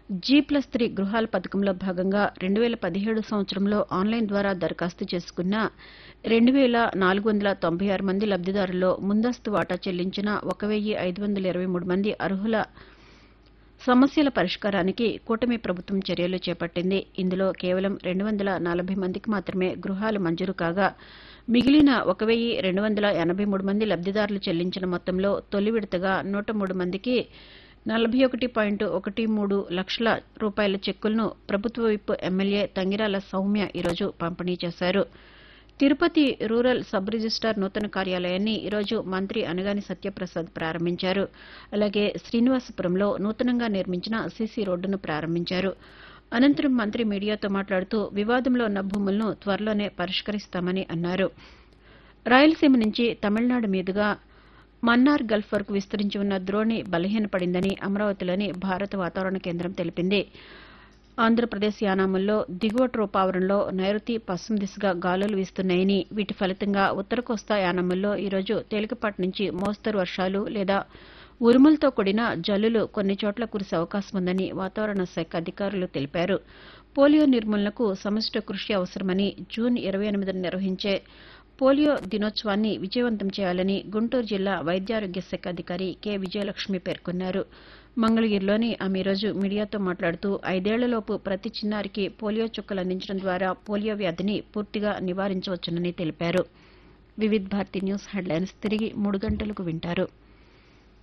G plus three గృహాల పథకంలో భాగంగా రెండు వేల పదిహేడు సంవత్సరంలో ఆన్లైన్ ద్వారా దరఖాస్తు చేసుకున్న రెండు వేల నాలుగు వందల తొంభై ఆరు మంది లబ్దిదారుల్లో ముందస్తు వాటా చెల్లించిన ఒక వెయ్యి ఐదు వందల ఇరవై మూడు మంది అర్హుల సమస్యల పరిష్కారానికి కూటమి ప్రభుత్వం చర్యలు చేపట్టింది ఇందులో కేవలం రెండు వందల నలభై మందికి మాత్రమే గృహాలు మంజూరు కాగా మిగిలిన ఒక వెయ్యి రెండు వందల ఎనభై మూడు మంది లబ్దిదారులు చెల్లించిన మొత్తంలో తొలి విడతగా నూట మూడు మందికి నలభై ఒకటి పాయింట్ ఒకటి మూడు లక్షల రూపాయల చెక్కులను ప్రభుత్వ విప్ ఎమ్మెల్యే తంగిరాల సౌమ్య ఈరోజు పంపిణీ చేశారు తిరుపతి రూరల్ సబ్ రిజిస్టార్ నూతన కార్యాలయాన్ని ఈరోజు మంత్రి అనగాని సత్యప్రసాద్ ప్రారంభించారు అలాగే శ్రీనివాసపురంలో నూతనంగా నిర్మించిన సీసీ రోడ్డును ప్రారంభించారు అనంతరం మంత్రి మీడియాతో మాట్లాడుతూ వివాదంలో ఉన్న భూములను త్వరలోనే పరిష్కరిస్తామని అన్నారు రాయలసీమ నుంచి తమిళనాడు మీదుగా మన్నార్ గల్ఫ్ వరకు విస్తరించి ఉన్న ద్రోణి బలహీనపడిందని అమరావతిలోని భారత వాతావరణ కేంద్రం తెలిపింది ఆంధ్రప్రదేశ్ యానాముల్లో దిగువ ట్రోపావరంలో నైరుతి పశ్చిమ దిశగా గాలులు వీస్తున్నాయని వీటి ఫలితంగా ఉత్తర కోస్తా యానాముల్లో ఈరోజు తేలికపాటి నుంచి మోస్తరు వర్షాలు లేదా ఉరుములతో కూడిన జల్లులు కొన్ని చోట్ల కురిసే అవకాశం ఉందని వాతావరణ శాఖ అధికారులు తెలిపారు పోలియో నిర్మూలనకు సమిష్ట కృషి అవసరమని జూన్ ఇరవై ఎనిమిదిన నిర్వహించే పోలియో దినోత్సవాన్ని విజయవంతం చేయాలని గుంటూరు జిల్లా వైద్యారోగ్య శాఖ అధికారి కె విజయలక్ష్మి పేర్కొన్నారు మంగళగిరిలోని ఆమె ఈరోజు మీడియాతో మాట్లాడుతూ ఐదేళ్లలోపు ప్రతి చిన్నారికి పోలియో చుక్కలు అందించడం ద్వారా పోలియో వ్యాధిని పూర్తిగా నివారించవచ్చునని తెలిపారు వివిధ్ భారతి న్యూస్ హెడ్లైన్స్ తిరిగి మూడు గంటలకు వింటారు